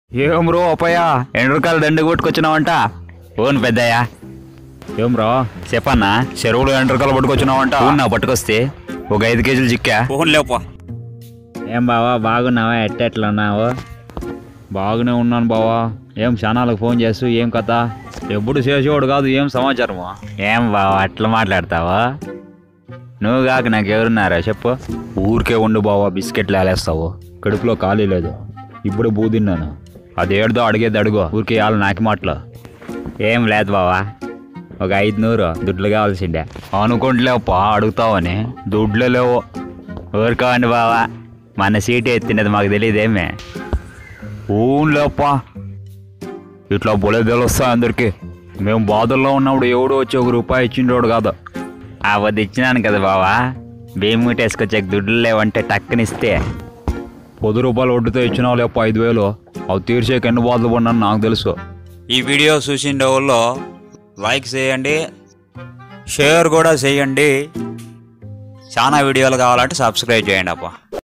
ఏం బ్రో అప్పయ్య ఎండ్రకాయలు దండ కొట్టుకొచ్చినావంట ఓన్ పెద్దయ్య ఏం బ్రో చెప్పన్నా చెరువులు ఎండ్రకాయలు పట్టుకొచ్చినావంట నా పట్టుకొస్తే ఒక ఐదు కేజీలు చిక్కా ఫోన్ లేపా ఏం బావా బాగున్నావా ఎట్ట ఎట్లా ఉన్నావు బాగానే ఉన్నాను బావా ఏం క్షణాలకు ఫోన్ చేస్తూ ఏం కథ ఎప్పుడు చేసేవాడు కాదు ఏం సమాచారము ఏం బావా అట్లా మాట్లాడతావా నువ్వు కాక నాకు ఎవరున్నారా చెప్పు ఊరికే ఉండు బావా బిస్కెట్లు వేలేస్తావు కడుపులో ఖాళీ లేదు ఇప్పుడు బూ తిన్నాను అది ఏడుదో అడిగేది అడుగు ఊరికే ఇవ్వాలి నాకు మాటలు ఏం లేదు బావా ఒక ఐదు నూరు దుడ్లు కావాల్సిండే అనుకుంటలేవప్పా అడుగుతావని దుడ్లు లేవు ఊరుకోండి బావా మన సీట్ ఎత్తినది మాకు తెలియదేమే ఊన్లేప్పా ఇట్లా బొలే తెలుస్తాయి అందరికి మేము బాధల్లో ఉన్నప్పుడు ఎవడు వచ్చి ఒక రూపాయి ఇచ్చిండోడు కాదు ఆ వద్ద ఇచ్చినాను కదా బావా భీముటి వేసుకొచ్చే దుడ్లు లేవంటే టక్కనిస్తే పది రూపాయలు వడ్డీతో ఇచ్చినావు లేప ఐదు వేలు అవి తీర్చేకి ఎన్ని బాధలు పడినాను నాకు తెలుసు ఈ వీడియో చూసిన వాళ్ళు లైక్ చేయండి షేర్ కూడా చేయండి చాలా వీడియోలు కావాలంటే సబ్స్క్రైబ్ చేయండి అప్ప